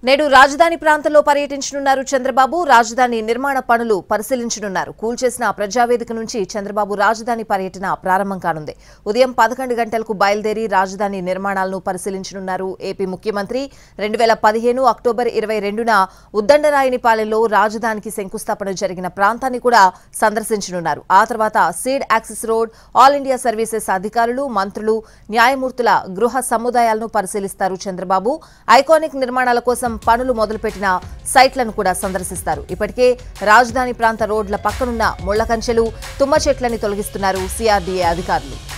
నేడు రాజధాని ప్రాంతంలో పర్యటించనున్నారు చంద్రబాబు రాజధాని నిర్మాణ పనులు పరిశీలించనున్నారు కూల్చేసిన ప్రజావేదిక నుంచి చంద్రబాబు రాజధాని పర్యటన ప్రారంభం కానుంది ఉదయం పదకొండు గంటలకు బయలుదేరి రాజధాని నిర్మాణాలను పరిశీలించనున్నారు ఏపీ ముఖ్యమంత్రి రెండు వేల పదిహేను అక్టోబర్ ఇరవై రెండున ఉద్దండరాయనిపాలెంలో రాజధానికి శంకుస్థాపన జరిగిన ప్రాంతాన్ని కూడా సందర్శించనున్నారు ఆ తర్వాత seed access road all India services అధికారులు మంత్రులు న్యాయమూర్తుల గృహ సముదాయాలను పరిశీలిస్తారు చంద్రబాబు ఐకానిక్ నిర్మాణాల కోసం పనులు మొదలుపెట్టిన సైట్లను కూడా సందర్శిస్తారు ఇప్పటికే రాజధాని ప్రాంత రోడ్ల పక్కనున్న ముళ్ల కంచెలు తుమ్మ చెట్లని తొలగిస్తున్నారు సిఆర్డీఏ అధికారులు